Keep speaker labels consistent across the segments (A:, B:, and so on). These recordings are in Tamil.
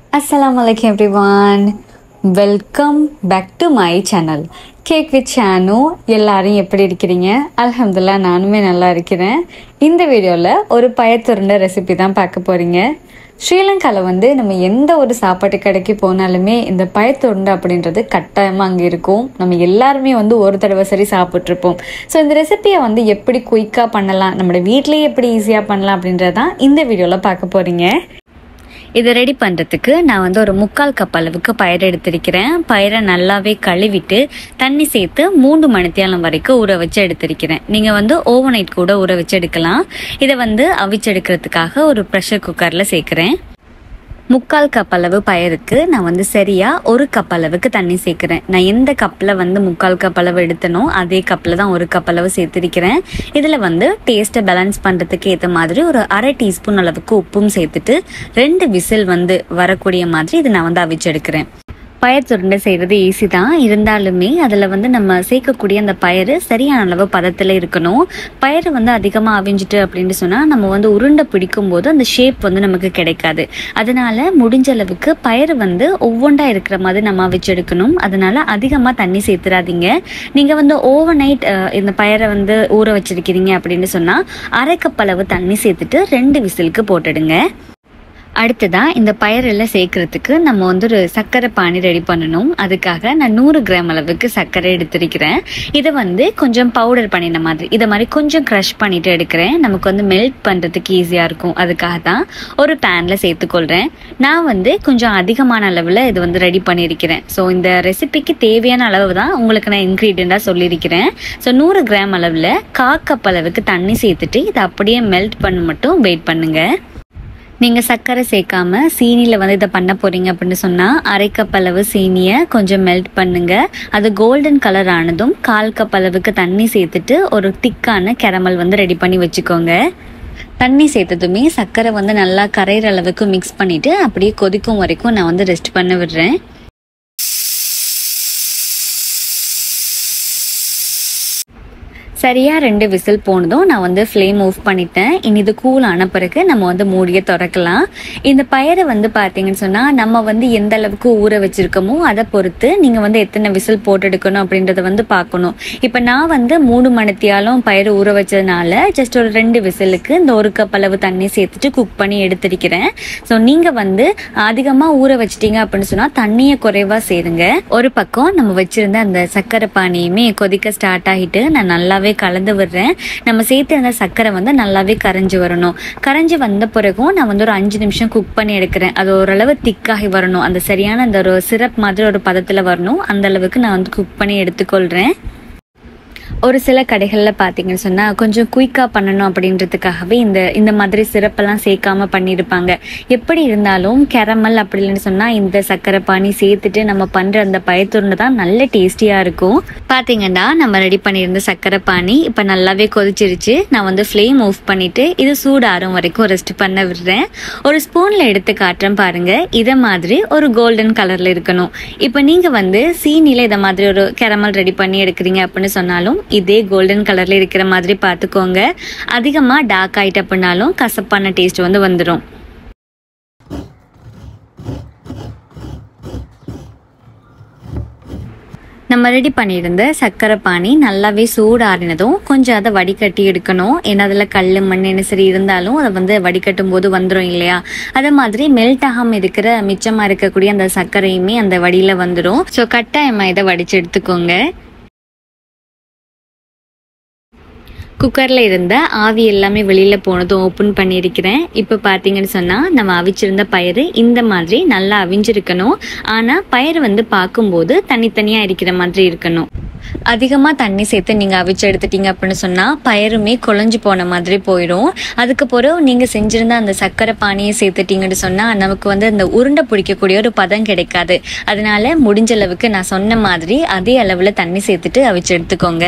A: அஸ்ஸலாமு அலைக்கும் everyone welcome back to my channel cake with Shanu எல்லாரும் எப்படி இருக்கிறீங்க அல்ஹம்துல்லா நானுமே நல்லா இருக்கிறேன் இந்த வீடியோவில் ஒரு பயத்துருண்ட ரெசிபி தான் பார்க்க போகிறீங்க ஸ்ரீலங்காவில் வந்து நம்ம எந்த ஒரு சாப்பாட்டு கடைக்கு போனாலுமே இந்த பயத்துருண்டை அப்படின்றது கட்டாயமாக அங்கே இருக்கும் நம்ம எல்லாருமே வந்து ஒரு தடவை சரி சாப்பிட்ருப்போம் ஸோ இந்த ரெசிபியை வந்து எப்படி குயிக்காக பண்ணலாம் நம்மளோட வீட்லேயே எப்படி ஈஸியாக பண்ணலாம் அப்படின்றதான் இந்த வீடியோவில் பார்க்க போகிறீங்க இதை ரெடி பண்ணுறதுக்கு நான் வந்து ஒரு முக்கால் கப் அளவுக்கு பயிர் எடுத்திருக்கிறேன் பயிரை நல்லாவே கழுவிட்டு தண்ணி சேர்த்து மூன்று மணித்தியாலம் வரைக்கும் ஊற வச்சு எடுத்திருக்கிறேன் நீங்கள் வந்து ஓவர் நைட் கூட ஊற வச்சு எடுக்கலாம் இதை வந்து அவிச்செடுக்கிறதுக்காக ஒரு ப்ரெஷர் குக்கரில் சேர்க்குறேன் முக்கால் கப் அளவு பயருக்கு நான் வந்து சரியா ஒரு கப் அளவுக்கு தண்ணி சேர்க்கிறேன் நான் எந்த கப்பில் வந்து முக்கால் கப் அளவு எடுத்தனோ அதே கப்பில் தான் ஒரு கப் அளவு சேர்த்திருக்கிறேன் இதில் வந்து டேஸ்ட்டை பேலன்ஸ் பண்ணுறதுக்கு ஏற்ற மாதிரி ஒரு அரை டீஸ்பூன் அளவுக்கு உப்பும் சேர்த்துட்டு ரெண்டு விசில் வந்து வரக்கூடிய மாதிரி இதை நான் வந்து அவிச்செடுக்கிறேன் பயர் துருண்டை செய்கிறது ஈஸி தான் இருந்தாலுமே அதில் வந்து நம்ம சேர்க்கக்கூடிய அந்த பயிறு சரியான அளவு பதத்தில் இருக்கணும் பயிறு வந்து அதிகமாக அவிஞ்சிட்டு அப்படின்னு சொன்னால் நம்ம வந்து உருண்டை பிடிக்கும் போது அந்த ஷேப் வந்து நமக்கு கிடைக்காது அதனால முடிஞ்ச அளவுக்கு பயிறு வந்து ஒவ்வொன்றா இருக்கிற மாதிரி நம்ம அவிச்செடுக்கணும் அதனால அதிகமாக தண்ணி சேர்த்துறாதீங்க நீங்கள் வந்து ஓவர் நைட் இந்த பயிரை வந்து ஊற வச்சிருக்கிறீங்க அப்படின்னு சொன்னால் அரை கப் அளவு தண்ணி சேர்த்துட்டு ரெண்டு விசிலுக்கு போட்டுடுங்க அடுத்ததாக இந்த பயிரெல்லாம் சேர்க்கறதுக்கு நம்ம வந்து ஒரு சர்க்கரை பானி ரெடி பண்ணணும் அதுக்காக நான் நூறு கிராம் அளவுக்கு சர்க்கரை எடுத்திருக்கிறேன் இதை வந்து கொஞ்சம் பவுடர் பண்ணின மாதிரி இதை மாதிரி கொஞ்சம் க்ரஷ் பண்ணிட்டு எடுக்கிறேன் நமக்கு வந்து மெல்ட் பண்ணுறதுக்கு ஈஸியாக இருக்கும் அதுக்காக தான் ஒரு பேனில் சேர்த்துக்கொள்கிறேன் நான் வந்து கொஞ்சம் அதிகமான அளவில் இது வந்து ரெடி பண்ணியிருக்கிறேன் ஸோ இந்த ரெசிபிக்கு தேவையான அளவு தான் உங்களுக்கு நான் இன்க்ரீடியண்ட்டாக சொல்லியிருக்கிறேன் ஸோ நூறு கிராம் அளவில் காக்கப் அளவுக்கு தண்ணி சேர்த்துட்டு இதை அப்படியே மெல்ட் பண்ண மட்டும் வெயிட் பண்ணுங்கள் நீங்கள் சர்க்கரை சேர்க்காம சீனியில் வந்து இதை பண்ண போகிறீங்க அப்படின்னு சொன்னால் அரை கப் அளவு சீனியை கொஞ்சம் மெல்ட் பண்ணுங்க அது கோல்டன் கலர் ஆனதும் கால் கப் அளவுக்கு தண்ணி சேர்த்துட்டு ஒரு திக்கான கேரமல் வந்து ரெடி பண்ணி வச்சுக்கோங்க தண்ணி சேர்த்ததுமே சர்க்கரை வந்து நல்லா கரையிற அளவுக்கு மிக்ஸ் பண்ணிவிட்டு அப்படியே கொதிக்கும் வரைக்கும் நான் வந்து ரெஸ்ட் பண்ண விடுறேன் சரியாக ரெண்டு விசில் போனதும் நான் வந்து ஃப்ளேம் ஆஃப் பண்ணிட்டேன் இனி இது கூல் ஆன பிறகு நம்ம வந்து மூடியை திறக்கலாம் இந்த பயிரை வந்து பார்த்தீங்கன்னு சொன்னால் நம்ம வந்து எந்த அளவுக்கு ஊற வச்சிருக்கோமோ அதை பொறுத்து நீங்கள் வந்து எத்தனை விசில் போட்டு எடுக்கணும் அப்படின்றத வந்து பார்க்கணும் இப்போ நான் வந்து மூணு மணித்தியாலும் பயிர் ஊற வச்சதுனால ஜஸ்ட் ஒரு ரெண்டு விசிலுக்கு இந்த ஒரு கப் அளவு தண்ணி சேர்த்துட்டு குக் பண்ணி எடுத்திருக்கிறேன் ஸோ நீங்கள் வந்து அதிகமாக ஊற வச்சிட்டீங்க அப்படின்னு சொன்னால் தண்ணியை குறைவாக சேருங்க ஒரு பக்கம் நம்ம வச்சிருந்த அந்த சர்க்கரை பானியுமே கொதிக்க ஸ்டார்ட் ஆகிட்டு நான் நல்லாவே நல்லாவே கலந்து விடுறேன் நம்ம சேர்த்து அந்த சர்க்கரை வந்து நல்லாவே கரைஞ்சி வரணும் கரைஞ்சி வந்த பிறகும் நான் வந்து ஒரு அஞ்சு நிமிஷம் குக் பண்ணி எடுக்கிறேன் அது ஓரளவு திக்காகி வரணும் அந்த சரியான அந்த ஒரு சிரப் மாதிரி ஒரு பதத்தில் வரணும் அந்த அளவுக்கு நான் வந்து குக் பண்ணி எடுத்துக்கொள்கிறேன் ஒரு சில கடைகளில் பார்த்தீங்கன்னு சொன்னால் கொஞ்சம் குயிக்காக பண்ணணும் அப்படின்றதுக்காகவே இந்த இந்த மாதிரி சிறப்பெல்லாம் சேர்க்காம பண்ணியிருப்பாங்க எப்படி இருந்தாலும் கேரமல் அப்படின்னு சொன்னால் இந்த சர்க்கரை பானி சேர்த்துட்டு நம்ம பண்ணுற அந்த பயத்துருண்டு தான் நல்ல டேஸ்டியாக இருக்கும் பார்த்தீங்கன்னா நம்ம ரெடி பண்ணியிருந்த சர்க்கரை பானி இப்போ நல்லாவே கொதிச்சிருச்சு நான் வந்து ஃப்ளேம் ஆஃப் பண்ணிவிட்டு இது சூடாறும் வரைக்கும் ரெஸ்ட் பண்ண விடுறேன் ஒரு ஸ்பூனில் எடுத்து காட்டுறேன் பாருங்கள் இதை மாதிரி ஒரு கோல்டன் கலரில் இருக்கணும் இப்போ நீங்கள் வந்து சீனியில் இதை மாதிரி ஒரு கேரமல் ரெடி பண்ணி எடுக்கிறீங்க அப்படின்னு சொன்னாலும் இதே கோல்டன் கலரில் இருக்கிற மாதிரி பார்த்துக்கோங்க அதிகமாக டார்க் ஆகிட்டு அப்படின்னாலும் கசப்பான டேஸ்ட் வந்து வந்துடும் நம்ம ரெடி பண்ணியிருந்த சர்க்கரை பானி நல்லாவே சூடாறினதும் கொஞ்சம் அதை வடிகட்டி எடுக்கணும் ஏன்னா அதில் கல் மண் என்ன சரி இருந்தாலும் அதை வந்து வடிகட்டும் போது வந்துடும் இல்லையா அதே மாதிரி மெல்ட் ஆகாமல் இருக்கிற மிச்சமாக இருக்கக்கூடிய அந்த சர்க்கரையுமே அந்த வடியில் வந்துடும் ஸோ கட்டாயமாக இதை வடித்து எடுத்துக்கோங்க குக்கரில் இருந்த ஆவி எல்லாமே வெளியில் போனதும் ஓப்பன் பண்ணியிருக்கிறேன் இப்போ பார்த்தீங்கன்னு சொன்னால் நம்ம அவிச்சிருந்த பயிறு இந்த மாதிரி நல்லா அவிஞ்சிருக்கணும் ஆனால் பயிர் வந்து பார்க்கும்போது தனித்தனியாக இருக்கிற மாதிரி இருக்கணும் அதிகமாக தண்ணி சேர்த்து நீங்கள் அவிச்சு எடுத்துட்டீங்க அப்படின்னு சொன்னால் பயிருமே குழஞ்சு போன மாதிரி போயிடும் அதுக்கு பிறகு நீங்கள் செஞ்சிருந்த அந்த சர்க்கரை பானியை சேர்த்துட்டீங்கன்னு சொன்னால் நமக்கு வந்து அந்த உருண்டை பிடிக்கக்கூடிய ஒரு பதம் கிடைக்காது அதனால முடிஞ்ச அளவுக்கு நான் சொன்ன மாதிரி அதே அளவில் தண்ணி சேர்த்துட்டு அவிச்சு எடுத்துக்கோங்க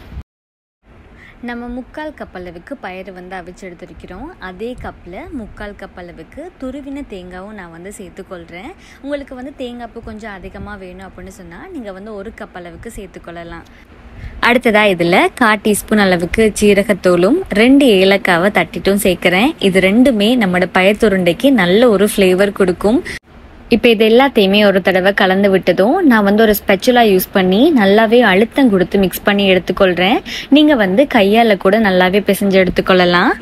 A: நம்ம முக்கால் கப் அளவுக்கு பயிறு வந்து அவிச்சு எடுத்துருக்கிறோம் அதே கப்பில் முக்கால் கப் அளவுக்கு துருவின தேங்காவும் நான் வந்து சேர்த்துக்கொள்கிறேன் உங்களுக்கு வந்து தேங்காய்ப்பு கொஞ்சம் அதிகமாக வேணும் அப்படின்னு சொன்னால் நீங்கள் வந்து ஒரு கப் அளவுக்கு சேர்த்துக்கொள்ளலாம் அடுத்ததாக இதில் கால் டீஸ்பூன் அளவுக்கு சீரகத்தூளும் ரெண்டு ஏலக்காவை தட்டிட்டும் சேர்க்குறேன் இது ரெண்டுமே நம்மளோட பயத்துருண்டைக்கு நல்ல ஒரு ஃப்ளேவர் கொடுக்கும் இப்போ இது எல்லாத்தையுமே ஒரு தடவை கலந்து விட்டதும் நான் வந்து ஒரு ஸ்பெச்சுலா யூஸ் பண்ணி நல்லாவே அழுத்தம் கொடுத்து மிக்ஸ் பண்ணி எடுத்துக்கொள்கிறேன் நீங்கள் வந்து கையால் கூட நல்லாவே பிசைஞ்சு எடுத்துக்கொள்ளலாம்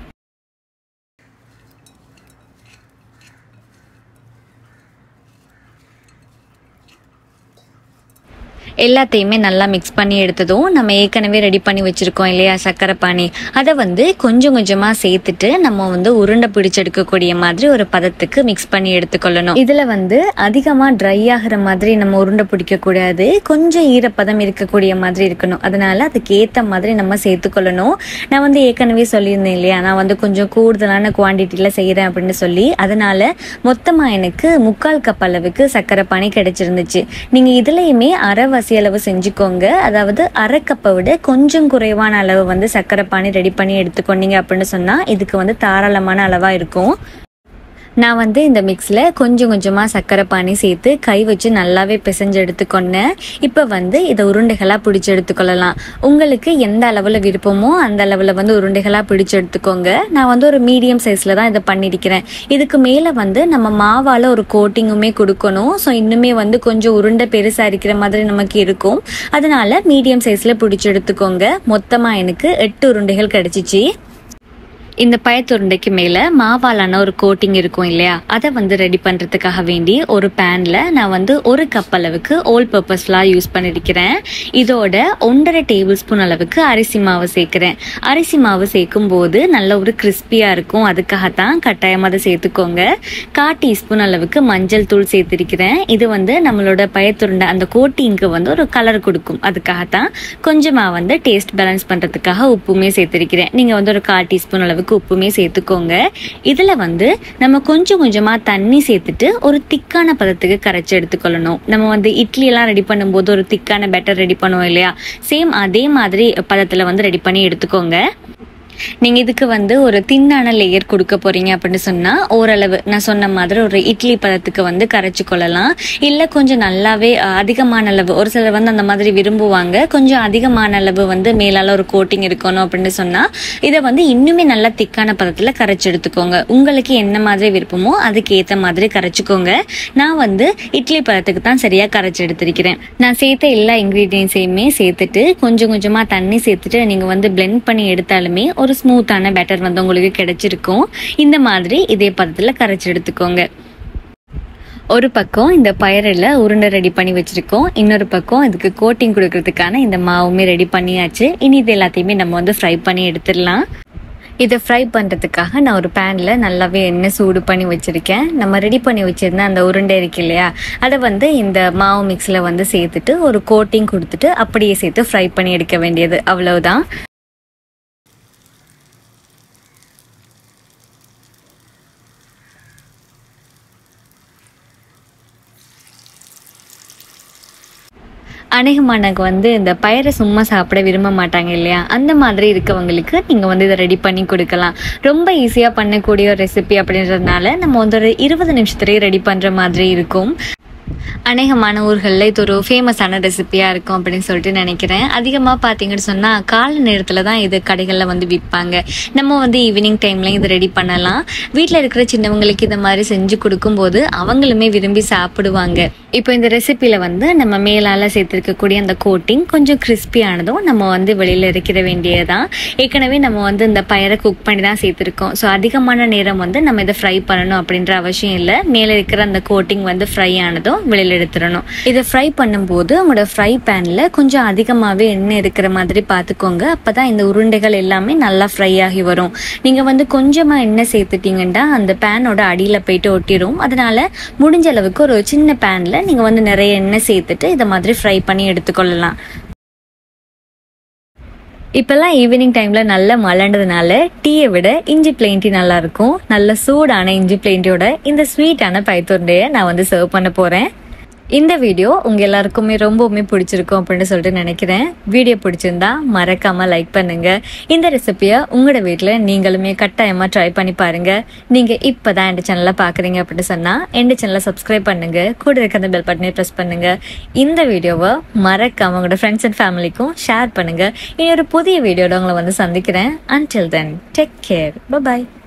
A: எல்லாத்தையுமே நல்லா மிக்ஸ் பண்ணி எடுத்ததும் நம்ம ஏற்கனவே ரெடி பண்ணி வச்சுருக்கோம் இல்லையா சர்க்கரை பானி அதை வந்து கொஞ்சம் கொஞ்சமாக சேர்த்துட்டு நம்ம வந்து உருண்டை பிடிச்செடுக்கக்கூடிய மாதிரி ஒரு பதத்துக்கு மிக்ஸ் பண்ணி எடுத்துக்கொள்ளணும் இதில் வந்து அதிகமாக ட்ரை ஆகிற மாதிரி நம்ம உருண்டை பிடிக்கக்கூடாது கொஞ்சம் ஈரப்பதம் இருக்கக்கூடிய மாதிரி இருக்கணும் அதனால அதுக்கு ஏற்ற மாதிரி நம்ம சேர்த்துக்கொள்ளணும் நான் வந்து ஏற்கனவே சொல்லியிருந்தேன் இல்லையா நான் வந்து கொஞ்சம் கூடுதலான குவான்டிட்டியில் செய்கிறேன் அப்படின்னு சொல்லி அதனால மொத்தமாக எனக்கு முக்கால் கப் அளவுக்கு சர்க்கரை பானி கிடைச்சிருந்துச்சு நீங்கள் இதுலேயுமே அரை வசி அளவு செஞ்சுக்கோங்க அதாவது அரை கப்பை விட கொஞ்சம் குறைவான அளவு வந்து சர்க்கரை பானி ரெடி பண்ணி எடுத்துக்கொண்டீங்க அப்படின்னு சொன்னால் இதுக்கு வந்து தாராளமான அளவாக இருக்கும் நான் வந்து இந்த மிக்ஸில் கொஞ்சம் கொஞ்சமாக சர்க்கரை பானி சேர்த்து கை வச்சு நல்லாவே பிசைஞ்சு எடுத்துக்கொண்டேன் இப்போ வந்து இதை உருண்டைகளாக பிடிச்சி எடுத்துக்கொள்ளலாம் உங்களுக்கு எந்த அளவில் விருப்பமோ அந்த அளவில் வந்து உருண்டைகளாக பிடிச்சி எடுத்துக்கோங்க நான் வந்து ஒரு மீடியம் சைஸில் தான் இதை பண்ணியிருக்கிறேன் இதுக்கு மேலே வந்து நம்ம மாவால் ஒரு கோட்டிங்குமே கொடுக்கணும் ஸோ இன்னுமே வந்து கொஞ்சம் உருண்டை பெருசாக இருக்கிற மாதிரி நமக்கு இருக்கும் அதனால மீடியம் சைஸில் பிடிச்சி எடுத்துக்கோங்க மொத்தமாக எனக்கு எட்டு உருண்டைகள் கிடச்சிச்சு இந்த பயத்துருண்டைக்கு மேலே மாவாலான ஒரு கோட்டிங் இருக்கும் இல்லையா அதை வந்து ரெடி பண்ணுறதுக்காக வேண்டி ஒரு பேனில் நான் வந்து ஒரு கப் அளவுக்கு ஓல் பர்பஸ் ஃப்ளார் யூஸ் பண்ணியிருக்கிறேன் இதோட ஒன்றரை டேபிள் ஸ்பூன் அளவுக்கு அரிசி மாவு சேர்க்குறேன் அரிசி மாவு சேர்க்கும் போது நல்ல ஒரு கிறிஸ்பியாக இருக்கும் அதுக்காகத்தான் கட்டாயமாக அதை சேர்த்துக்கோங்க கால் டீஸ்பூன் அளவுக்கு மஞ்சள் தூள் சேர்த்திருக்கிறேன் இது வந்து நம்மளோட பயத்துருண்டை அந்த கோட்டிங்க்கு வந்து ஒரு கலர் கொடுக்கும் அதுக்காகத்தான் கொஞ்சமாக வந்து டேஸ்ட் பேலன்ஸ் பண்ணுறதுக்காக உப்புமே சேர்த்திருக்கிறேன் நீங்கள் வந்து ஒரு கால் டீஸ்பூன் அளவுக்கு உப்புமே சேர்த்துக்கோங்க இதில் வந்து நம்ம கொஞ்சம் கொஞ்சமாக தண்ணி சேர்த்துட்டு ஒரு திக்கான பதத்துக்கு கரைச்சி எடுத்துக்கொள்ளணும் நம்ம வந்து இட்லி எல்லாம் ரெடி பண்ணும்போது ஒரு திக்கான பேட்டர் ரெடி பண்ணுவோம் இல்லையா சேம் அதே மாதிரி பதத்தில் வந்து ரெடி பண்ணி எடுத்துக்கோங்க நீங்கள் இதுக்கு வந்து ஒரு தின்னான லேயர் கொடுக்க போறீங்க அப்படின்னு சொன்னால் ஓரளவு நான் சொன்ன மாதிரி ஒரு இட்லி பதத்துக்கு வந்து கரைச்சி கொள்ளலாம் இல்லை கொஞ்சம் நல்லாவே அஹ், அதிகமான அளவு ஒரு சிலர் வந்து அந்த மாதிரி விரும்புவாங்க கொஞ்சம் அதிகமான அளவு வந்து மேலால ஒரு கோட்டிங் இருக்கணும் அப்படின்னு சொன்னால் இதை வந்து இன்னுமே நல்லா திக்கான பதத்தில் கரைச்சி எடுத்துக்கோங்க உங்களுக்கு என்ன மாதிரி விருப்பமோ அதுக்கு ஏற்ற மாதிரி கரைச்சிக்கோங்க நான் வந்து இட்லி பதத்துக்கு தான் சரியாக கரைச்சி எடுத்திருக்கிறேன் நான் சேர்த்த எல்லா இன்க்ரீடியன்ஸையுமே சேர்த்துட்டு கொஞ்சம் கொஞ்சமாக தண்ணி சேர்த்துட்டு நீங்கள் வந்து blend பண்ணி எடுத்தாலுமே ஒரு ஸ்மூத்தான பேட்டர் வந்து உங்களுக்கு கிடைச்சிருக்கும் இந்த மாதிரி இதே பதத்தில் கரைச்சி எடுத்துக்கோங்க ஒரு பக்கம் இந்த பயரில் உருண்டை ரெடி பண்ணி வச்சுருக்கோம் இன்னொரு பக்கம் இதுக்கு கோட்டிங் கொடுக்கறதுக்கான இந்த மாவுமே ரெடி பண்ணியாச்சு இனி இது எல்லாத்தையுமே நம்ம வந்து ஃப்ரை பண்ணி எடுத்துடலாம் இதை ஃப்ரை பண்ணுறதுக்காக நான் ஒரு பேனில் நல்லாவே எண்ணெய் சூடு பண்ணி வச்சுருக்கேன் நம்ம ரெடி பண்ணி வச்சுருந்த அந்த உருண்டை இருக்கு இல்லையா அதை வந்து இந்த மாவு மிக்ஸில் வந்து சேர்த்துட்டு ஒரு கோட்டிங் கொடுத்துட்டு அப்படியே சேர்த்து ஃப்ரை பண்ணி எடுக்க வேண்டியது அவ்வளவுதான் அநேகமானவங்க வந்து இந்த பயிரை சும்மா சாப்பிட விரும்ப மாட்டாங்க இல்லையா அந்த மாதிரி இருக்கவங்களுக்கு நீங்கள் வந்து இதை ரெடி பண்ணி கொடுக்கலாம் ரொம்ப ஈஸியாக பண்ணக்கூடிய ஒரு ரெசிபி அப்படின்றதுனால நம்ம வந்து ஒரு இருபது நிமிஷத்துலேயே ரெடி பண்ணுற மாதிரி இருக்கும் அநேகமான ஊர்களில் இது ஒரு ஃபேமஸான ரெசிபியாக இருக்கும் அப்படின்னு சொல்லிட்டு நினைக்கிறேன் அதிகமாக பார்த்தீங்கன்னு சொன்னால் காலை நேரத்தில் தான் இது கடைகளில் வந்து விற்பாங்க நம்ம வந்து ஈவினிங் டைம்ல இது ரெடி பண்ணலாம் வீட்டில் இருக்கிற சின்னவங்களுக்கு இந்த மாதிரி செஞ்சு கொடுக்கும்போது அவங்களுமே விரும்பி சாப்பிடுவாங்க இப்போ இந்த ரெசிபியில் வந்து நம்ம மேலால் சேர்த்துருக்கக்கூடிய அந்த கோட்டிங் கொஞ்சம் கிறிஸ்பியானதும் நம்ம வந்து வெளியில் இருக்கிற வேண்டியதான் ஏற்கனவே நம்ம வந்து இந்த பயரை குக் பண்ணி தான் சேர்த்துருக்கோம் ஸோ அதிகமான நேரம் வந்து நம்ம இதை ஃப்ரை பண்ணணும் அப்படின்ற அவசியம் இல்லை மேலே இருக்கிற அந்த கோட்டிங் வந்து ஃப்ரை ஆனதும் வெளியில் எடுத்துடணும் இதை ஃப்ரை பண்ணும்போது உங்களோட ஃப்ரை பேனில் கொஞ்சம் அதிகமாகவே எண்ணெய் இருக்கிற மாதிரி பார்த்துக்கோங்க அப்போ தான் இந்த உருண்டைகள் எல்லாமே நல்லா ஃப்ரை ஆகி வரும் நீங்கள் வந்து கொஞ்சமாக எண்ணெய் சேர்த்துட்டீங்கன்னா அந்த பேனோட அடியில் போயிட்டு ஒட்டிடும் அதனால முடிஞ்ச அளவுக்கு ஒரு சின்ன பேனில் நீங்கள் வந்து நிறைய எண்ணெய் சேர்த்துட்டு இதை மாதிரி ஃப்ரை பண்ணி எடுத்துக்கொள்ளலாம் இப்போல்லாம் ஈவினிங் டைமில் நல்ல மழைன்றதுனால டீயை விட இஞ்சி பிளெயின் டீ நல்லா இருக்கும் நல்ல சூடான இஞ்சி பிளெயின் டீயோட இந்த ஸ்வீட்டான பைத்தொண்டையை நான் வந்து சர்வ் பண்ண போகிறேன் இந்த வீடியோ உங்கள் எல்லாருக்குமே ரொம்பவுமே பிடிச்சிருக்கும் அப்படின்னு சொல்லிட்டு நினைக்கிறேன் வீடியோ பிடிச்சிருந்தா மறக்காமல் லைக் பண்ணுங்கள் இந்த ரெசிபியை உங்களோட வீட்டில் நீங்களுமே கட்டாயமாக ட்ரை பண்ணி பாருங்கள் நீங்கள் இப்போ தான் என் சேனலை பார்க்குறீங்க அப்படின்னு சொன்னால் என் சேனலை சப்ஸ்கிரைப் பண்ணுங்கள் கூட இருக்க அந்த பெல் பட்டனை ப்ரெஸ் பண்ணுங்கள் இந்த வீடியோவை மறக்காம உங்களோட ஃப்ரெண்ட்ஸ் அண்ட் ஃபேமிலிக்கும் ஷேர் பண்ணுங்கள் இனி ஒரு புதிய வீடியோட உங்களை வந்து சந்திக்கிறேன் அன்டில் தென் டேக் கேர் பாய்